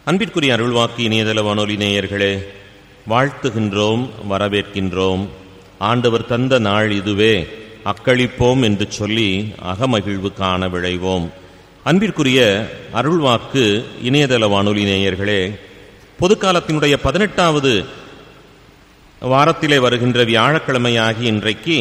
அன்பிற்குரிய அருள்வாக்கு இணையதள வானொலி நேயர்களே வாழ்த்துகின்றோம் வரவேற்கின்றோம் ஆண்டவர் தந்த நாள் இதுவே அக்களிப்போம் என்று சொல்லி அகமகிழ்வு காண விழைவோம் அன்பிற்குரிய அருள்வாக்கு இணையதள வானொலி நேயர்களே பொதுக்காலத்தினுடைய பதினெட்டாவது வாரத்திலே வருகின்ற வியாழக்கிழமையாகி இன்றைக்கு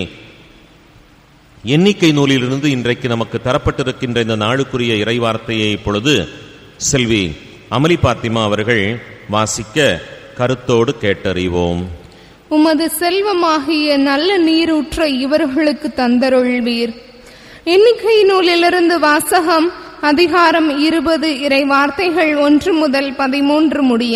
எண்ணிக்கை நூலிலிருந்து இன்றைக்கு நமக்கு தரப்பட்டிருக்கின்ற இந்த நாளுக்குரிய இறைவார்த்தையை இப்பொழுது செல்வி அமளி பாத்திமா அவர்கள் வாசிக்க கருத்தோடு கேட்டறிவோம் உமது செல்வமாகிய நல்ல நீரூற்றை இவர்களுக்கு தந்தருள்வீர் எண்ணிக்கை நூலிலிருந்து வாசகம் அதிகாரம் இருபது இறை வார்த்தைகள் ஒன்று முதல் பதிமூன்று முடிய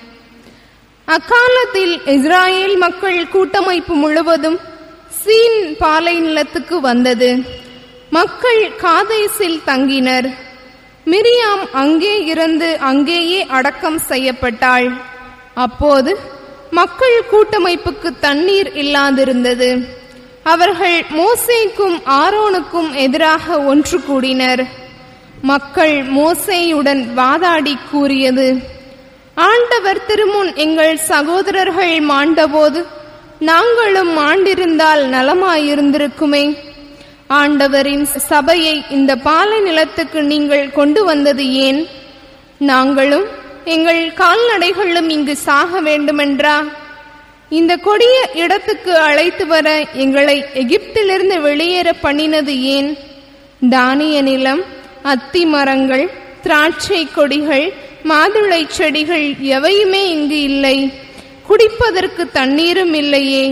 அக்காலத்தில் இஸ்ராயேல் மக்கள் கூட்டமைப்பு முழுவதும் சீன் பாலை நிலத்துக்கு வந்தது மக்கள் காதேசில் தங்கினர் மிரியாம் அங்கே இருந்து அங்கேயே அடக்கம் செய்யப்பட்டாள் அப்போது மக்கள் கூட்டமைப்புக்கு தண்ணீர் இல்லாதிருந்தது அவர்கள் மோசேக்கும் ஆரோனுக்கும் எதிராக ஒன்று கூடினர் மக்கள் மோசேயுடன் வாதாடி கூறியது ஆண்டவர் திருமுன் எங்கள் சகோதரர்கள் மாண்டபோது நாங்களும் மாண்டிருந்தால் நலமாயிருந்திருக்குமே ஆண்டவரின் சபையை இந்த பாலை நிலத்துக்கு நீங்கள் கொண்டு வந்தது ஏன் நாங்களும் எங்கள் கால்நடைகளும் இங்கு சாக வேண்டுமென்றா இந்த கொடிய இடத்துக்கு அழைத்து வர எங்களை எகிப்திலிருந்து வெளியேற பண்ணினது ஏன் தானிய நிலம் அத்தி மரங்கள் திராட்சை கொடிகள் மாதுளை செடிகள் எவையுமே இங்கு இல்லை குடிப்பதற்கு தண்ணீரும் இல்லையே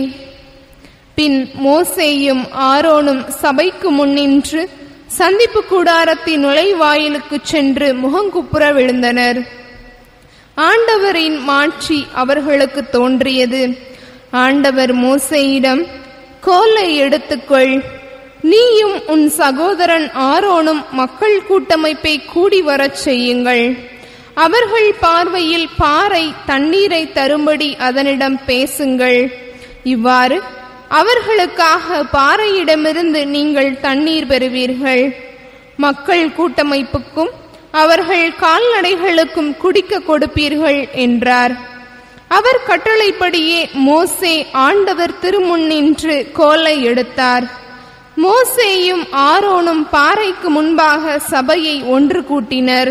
பின் மோசேயும் ஆரோனும் சபைக்கு முன்னின்று சந்திப்பு கூடாரத்தின் நுழைவாயிலுக்கு சென்று முகங்குப்புற விழுந்தனர் ஆண்டவரின் மாட்சி அவர்களுக்கு தோன்றியது ஆண்டவர் மோசையிடம் கோலை எடுத்துக்கொள் நீயும் உன் சகோதரன் ஆரோனும் மக்கள் கூட்டமைப்பை கூடி வரச் செய்யுங்கள் அவர்கள் பார்வையில் பாறை தண்ணீரை தரும்படி அதனிடம் பேசுங்கள் இவ்வாறு அவர்களுக்காக பாறையிடமிருந்து நீங்கள் தண்ணீர் பெறுவீர்கள் மக்கள் கூட்டமைப்புக்கும் அவர்கள் கால்நடைகளுக்கும் குடிக்க கொடுப்பீர்கள் என்றார் அவர் கட்டளைப்படியே மோசே ஆண்டவர் திருமுன் நின்று கோலை எடுத்தார் மோசேயும் ஆரோனும் பாறைக்கு முன்பாக சபையை ஒன்று கூட்டினர்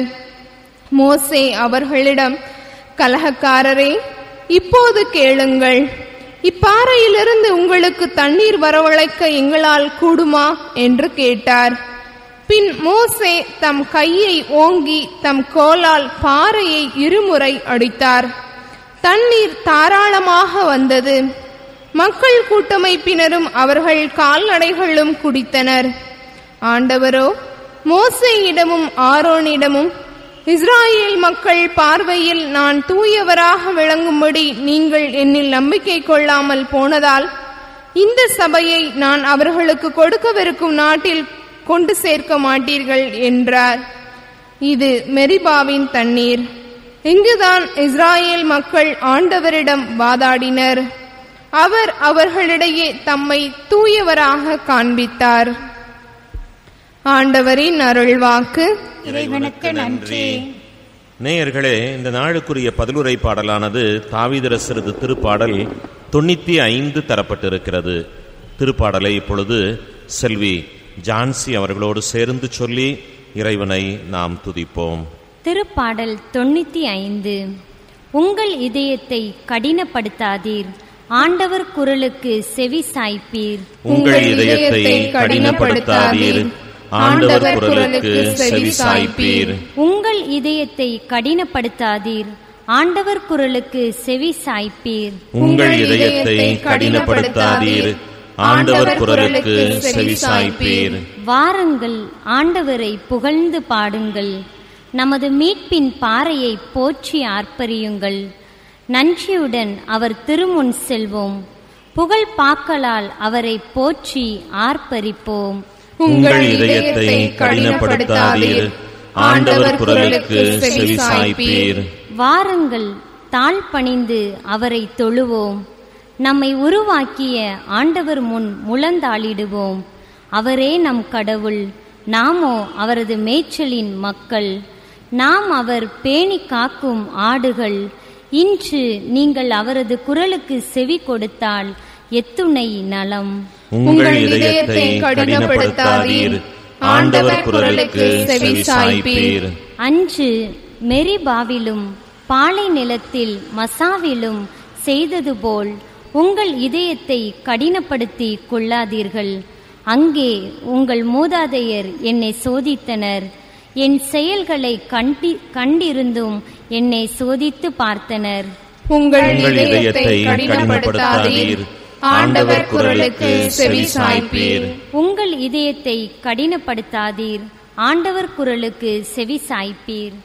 மோசே அவர்களிடம் கலகக்காரரே இப்போது கேளுங்கள் இப்பாறையிலிருந்து உங்களுக்கு தண்ணீர் வரவழைக்க எங்களால் கூடுமா என்று கேட்டார் பின் மோசே தம் கையை ஓங்கி தம் கோலால் பாறையை இருமுறை அடித்தார் தண்ணீர் தாராளமாக வந்தது மக்கள் கூட்டமைப்பினரும் அவர்கள் கால்நடைகளும் குடித்தனர் ஆண்டவரோ மோசேயிடமும் ஆரோனிடமும் இஸ்ராயேல் மக்கள் பார்வையில் நான் தூயவராக விளங்கும்படி நீங்கள் என்னில் நம்பிக்கை கொள்ளாமல் போனதால் இந்த சபையை நான் அவர்களுக்கு கொடுக்கவிருக்கும் நாட்டில் கொண்டு சேர்க்க மாட்டீர்கள் என்றார் இது மெரிபாவின் தண்ணீர் இங்குதான் இஸ்ராயேல் மக்கள் ஆண்டவரிடம் வாதாடினர் அவர் அவர்களிடையே தம்மை தூயவராக காண்பித்தார் ஆண்டவரின் அருள்வாக்கு இறைவனுக்கு நன்றி நேயர்களே இந்த நாளுக்குரிய பதிலுரை பாடலானது தாவீதரசரது திருப்பாடல் தொண்ணூத்தி ஐந்து தரப்பட்டிருக்கிறது திருப்பாடலை இப்பொழுது செல்வி ஜான்சி அவர்களோடு சேர்ந்து சொல்லி இறைவனை நாம் துதிப்போம் திருப்பாடல் தொண்ணூத்தி ஐந்து உங்கள் இதயத்தை கடினப்படுத்தாதீர் ஆண்டவர் குரலுக்கு செவி சாய்ப்பீர் உங்கள் இதயத்தை கடினப்படுத்தாதீர் ஆண்டவர் குரலுக்கு செவி சாய்ப்பீர் உங்கள் இதயத்தை கடினப்படுத்தாதீர் ஆண்டவர் குரலுக்கு செவி சாய்ப்பீர் உங்கள் இதயத்தை கடினப்படுத்தாதீர் ஆண்டவர் குரலுக்கு செவி சாய்ப்பீர் வாருங்கள் ஆண்டவரை புகழ்ந்து பாடுங்கள் நமது மீட்பின் பாறையை போற்றி ஆர்ப்பரியுங்கள் நன்றியுடன் அவர் திருமுன் செல்வோம் புகழ் பாக்களால் அவரை போற்றி ஆர்ப்பரிப்போம் உங்கள் இதயத்தை கடினப்படுத்தாதீர் ஆண்டவர் குரலுக்கு செவி சாய்ப்பீர் வாருங்கள் தாழ் பணிந்து அவரை தொழுவோம் நம்மை உருவாக்கிய ஆண்டவர் முன் முழந்தாளிடுவோம் அவரே நம் கடவுள் நாமோ அவரது மேய்ச்சலின் மக்கள் நாம் அவர் பேணி காக்கும் ஆடுகள் இன்று நீங்கள் அவரது குரலுக்கு செவி கொடுத்தால் எத்துணை நலம் உங்கள் இதயத்தை கடினப்படுத்தாதீர் ஆண்டவர் குரலுக்கு செவி சாய்ப்பீர் அன்று மெரிபாவிலும் பாலை நிலத்தில் மசாவிலும் செய்தது போல் உங்கள் இதயத்தை கடினப்படுத்தி கொள்ளாதீர்கள் அங்கே உங்கள் மூதாதையர் என்னை சோதித்தனர் என் செயல்களை கண்டி கண்டிருந்தும் என்னை சோதித்து பார்த்தனர் உங்கள் உங்கள் இதயத்தை கடினப்படுத்தாதீர் ஆண்டவர் குரலுக்கு செவி சாய்ப்பீர் உங்கள் இதயத்தை கடினப்படுத்தாதீர் ஆண்டவர் குரலுக்கு செவி சாய்ப்பீர்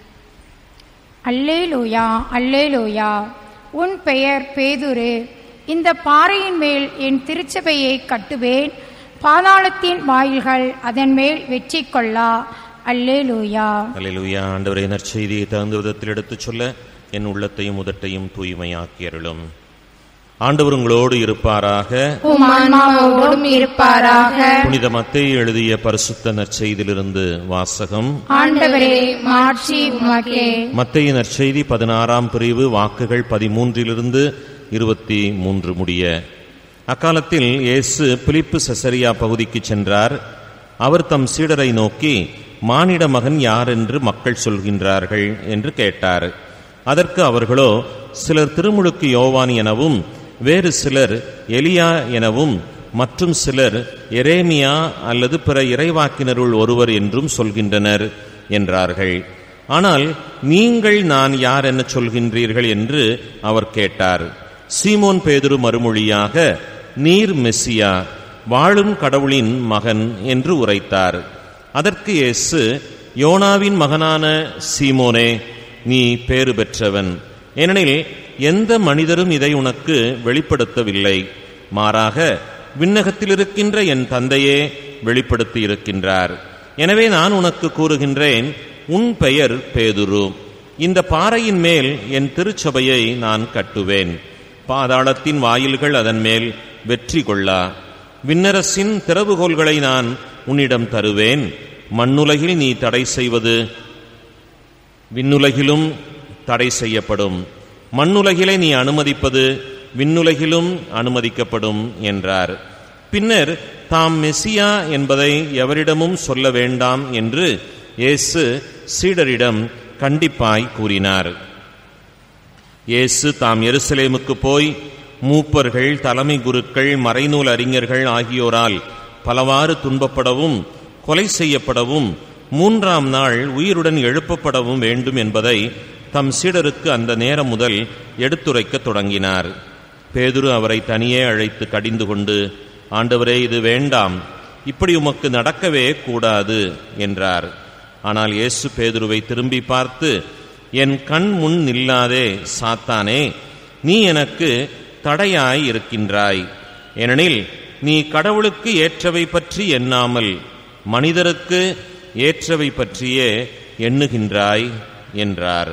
அல்லேலூயா அல்லேலூயா உன் பெயர் பேதுரு இந்த பாறையின் மேல் என் திருச்சபையை கட்டுவேன் பாதாளத்தின் வாயில்கள் அதன் மேல் வெற்றி கொள்ளா அல்லேலூயா அல்லேலூயா ஆண்டவரே நற்செய்தியை தகுந்த விதத்தில் எடுத்துச் சொல்ல என் உள்ளத்தையும் உதட்டையும் தூய்மையாக்கி அருளும் ஆண்டவர் உங்களோடு இருப்பாராக உம் ஆன்மாவோடும் இருப்பாராக புனித மத்தேயு எழுதிய பரிசுத்த நற்செய்தியிலிருந்து வாசகம் ஆண்டவரே மாட்சி உமக்கே மத்தேயு நற்செய்தி பதினாறாம் பிரிவு வாக்குகள் பதிமூன்றிலிருந்து இருபத்தி மூன்று முடிய அக்காலத்தில் இயேசு பிலிப்பு செசரியா பகுதிக்கு சென்றார் அவர் தம் சீடரை நோக்கி மானிட மகன் யார் என்று மக்கள் சொல்கின்றார்கள் என்று கேட்டார் அதற்கு அவர்களோ சிலர் திருமுழுக்கு யோவான் எனவும் வேறு சிலர் எலியா எனவும் மற்றும் சிலர் எரேமியா அல்லது பிற இறைவாக்கினருள் ஒருவர் என்றும் சொல்கின்றனர் என்றார்கள் ஆனால் நீங்கள் நான் யார் என சொல்கின்றீர்கள் என்று அவர் கேட்டார் சீமோன் பேதுரு மறுமொழியாக நீர் மெஸ்ஸியா வாழும் கடவுளின் மகன் என்று உரைத்தார் அதற்கு இயேசு யோனாவின் மகனான சீமோனே நீ பேறு பெற்றவன் ஏனெனில் எந்த மனிதரும் இதை உனக்கு வெளிப்படுத்தவில்லை மாறாக விண்ணகத்தில் இருக்கின்ற என் தந்தையே வெளிப்படுத்தி இருக்கின்றார் எனவே நான் உனக்கு கூறுகின்றேன் உன் பெயர் பேதுரு இந்த பாறையின் மேல் என் திருச்சபையை நான் கட்டுவேன் பாதாளத்தின் வாயில்கள் அதன் மேல் வெற்றி கொள்ளா விண்ணரசின் திறவுகோல்களை நான் உன்னிடம் தருவேன் மண்ணுலகில் நீ தடை செய்வது விண்ணுலகிலும் தடை செய்யப்படும் மண்ணுலகிலே நீ அனுமதிப்பது விண்ணுலகிலும் அனுமதிக்கப்படும் என்றார் பின்னர் தாம் மெசியா என்பதை எவரிடமும் சொல்ல வேண்டாம் என்று இயேசு சீடரிடம் கண்டிப்பாய் கூறினார் இயேசு தாம் எருசலேமுக்கு போய் மூப்பர்கள் தலைமை குருக்கள் மறைநூல் அறிஞர்கள் ஆகியோரால் பலவாறு துன்பப்படவும் கொலை செய்யப்படவும் மூன்றாம் நாள் உயிருடன் எழுப்பப்படவும் வேண்டும் என்பதை தம் சீடருக்கு அந்த நேரம் முதல் எடுத்துரைக்கத் தொடங்கினார் பேதுரு அவரை தனியே அழைத்து கடிந்து கொண்டு ஆண்டவரே இது வேண்டாம் இப்படி உமக்கு நடக்கவே கூடாது என்றார் ஆனால் இயேசு பேதுருவை திரும்பி பார்த்து என் கண் முன் நில்லாதே சாத்தானே நீ எனக்கு தடையாய் இருக்கின்றாய் ஏனெனில் நீ கடவுளுக்கு ஏற்றவை பற்றி எண்ணாமல் மனிதருக்கு ஏற்றவை பற்றியே எண்ணுகின்றாய் என்றார்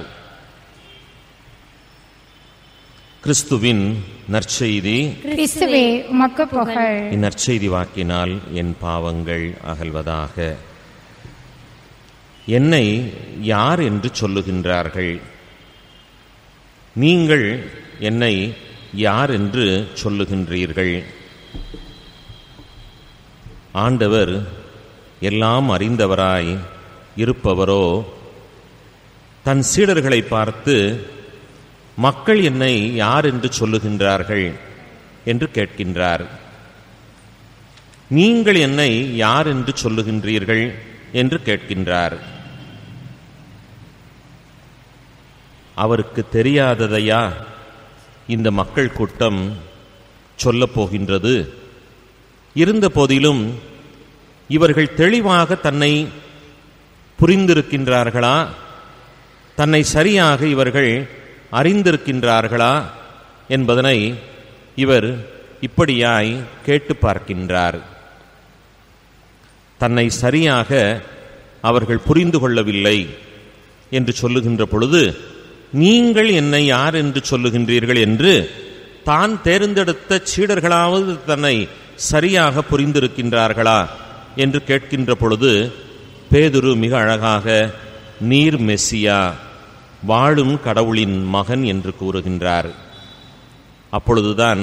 கிறிஸ்துவின் நற்செய்தி கிறிஸ்துவே உமக்கு புகழ் இந்நற்செய்தி வாக்கினால் என் பாவங்கள் அகல்வதாக என்னை யார் என்று சொல்லுகின்றார்கள் நீங்கள் என்னை யார் என்று சொல்லுகின்றீர்கள் ஆண்டவர் எல்லாம் அறிந்தவராய் இருப்பவரோ தன் சீடர்களை பார்த்து மக்கள் என்னை யார் என்று சொல்லுகின்றார்கள் என்று கேட்கின்றார் நீங்கள் என்னை யார் என்று சொல்லுகின்றீர்கள் என்று கேட்கின்றார் அவருக்கு தெரியாததையா இந்த மக்கள் கூட்டம் சொல்லப் போகின்றது இருந்த போதிலும் இவர்கள் தெளிவாக தன்னை புரிந்திருக்கின்றார்களா தன்னை சரியாக இவர்கள் அறிந்திருக்கின்றார்களா என்பதனை இவர் இப்படியாய் கேட்டு பார்க்கின்றார் தன்னை சரியாக அவர்கள் புரிந்து கொள்ளவில்லை என்று சொல்லுகின்ற பொழுது நீங்கள் என்னை யார் என்று சொல்லுகின்றீர்கள் என்று தான் தேர்ந்தெடுத்த சீடர்களாவது தன்னை சரியாக புரிந்திருக்கின்றார்களா என்று கேட்கின்ற பொழுது பேதுரு மிக அழகாக நீர் மெஸ்ஸியா வாழும் கடவுளின் மகன் என்று கூறுகின்றார் அப்பொழுதுதான்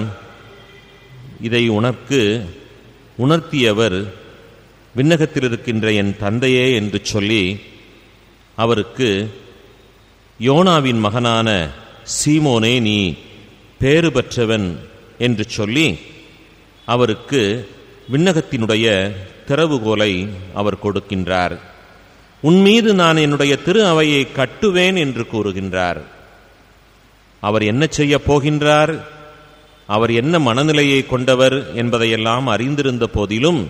இதை உனக்கு உணர்த்தியவர் விண்ணகத்தில் இருக்கின்ற என் தந்தையே என்று சொல்லி அவருக்கு யோனாவின் மகனான சீமோனே நீ பேறு பெற்றவன் என்று சொல்லி அவருக்கு விண்ணகத்தினுடைய திறவுகோலை அவர் கொடுக்கின்றார் உன்மீது நான் என்னுடைய திரு அவையை கட்டுவேன் என்று கூறுகின்றார் அவர் என்ன செய்ய போகின்றார் அவர் என்ன மனநிலையை கொண்டவர் என்பதையெல்லாம் அறிந்திருந்த போதிலும்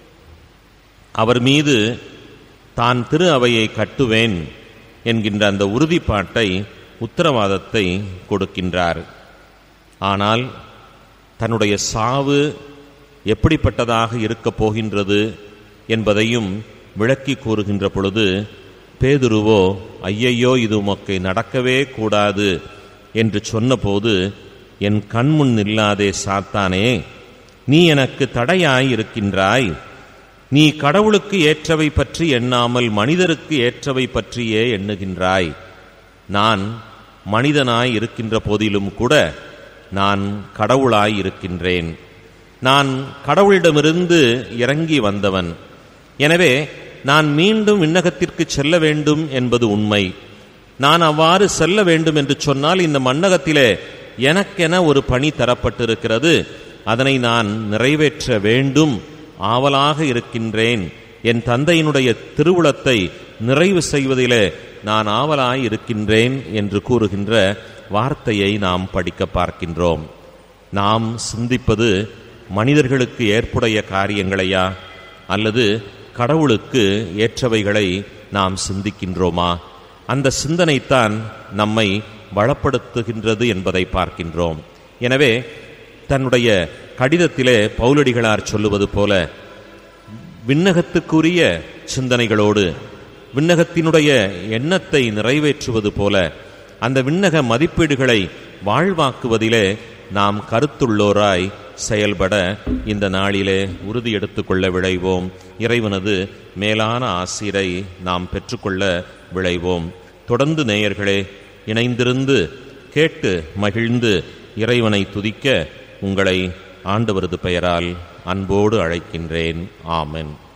அவர் மீது தான் திரு அவையை கட்டுவேன் என்கின்ற அந்த உறுதிப்பாட்டை உத்தரவாதத்தை கொடுக்கின்றார் ஆனால் தன்னுடைய சாவு எப்படிப்பட்டதாக இருக்கப் போகின்றது என்பதையும் விளக்கி கூறுகின்ற பொழுது பேதுருவோ ஐயையோ இது உமக்கு நடக்கவே கூடாது என்று சொன்னபோது என் கண்முன் நில்லாதே சாத்தானே நீ எனக்கு தடையாய் இருக்கின்றாய் நீ கடவுளுக்கு ஏற்றவை பற்றி எண்ணாமல் மனிதருக்கு ஏற்றவை பற்றியே எண்ணுகின்றாய் நான் மனிதனாய் இருக்கின்ற போதிலும் கூட நான் கடவுளாய் இருக்கின்றேன் நான் கடவுளிடமிருந்து இறங்கி வந்தவன் எனவே நான் மீண்டும் விண்ணகத்திற்கு செல்ல வேண்டும் என்பது உண்மை நான் அவ்வாறு செல்ல வேண்டும் என்று சொன்னால் இந்த மண்ணகத்திலே எனக்கென ஒரு பணி தரப்பட்டிருக்கிறது அதனை நான் நிறைவேற்ற வேண்டும் ஆவலாக இருக்கின்றேன் என் தந்தையினுடைய திருவுளத்தை நிறைவு செய்வதிலே நான் ஆவலாய் இருக்கின்றேன் என்று கூறுகின்ற வார்த்தையை நாம் படிக்க பார்க்கின்றோம் நாம் சிந்திப்பது மனிதர்களுக்கு ஏற்புடைய காரியங்களையா அல்லது கடவுளுக்கு ஏற்றவைகளை நாம் சிந்திக்கின்றோமா அந்த சிந்தனைத்தான் நம்மை வளப்படுத்துகின்றது என்பதை பார்க்கின்றோம் எனவே தன்னுடைய கடிதத்திலே பவுலடிகளார் சொல்லுவது போல விண்ணகத்துக்குரிய சிந்தனைகளோடு விண்ணகத்தினுடைய எண்ணத்தை நிறைவேற்றுவது போல அந்த விண்ணக மதிப்பீடுகளை வாழ்வாக்குவதிலே நாம் கருத்துள்ளோராய் செயல்பட இந்த நாளிலே உறுதி எடுத்துக்கொள்ள விளைவோம் இறைவனது மேலான ஆசிரை நாம் பெற்றுக்கொள்ள விளைவோம் தொடர்ந்து நேயர்களே இணைந்திருந்து கேட்டு மகிழ்ந்து இறைவனை துதிக்க உங்களை ஆண்டவரது பெயரால் அன்போடு அழைக்கின்றேன் ஆமென்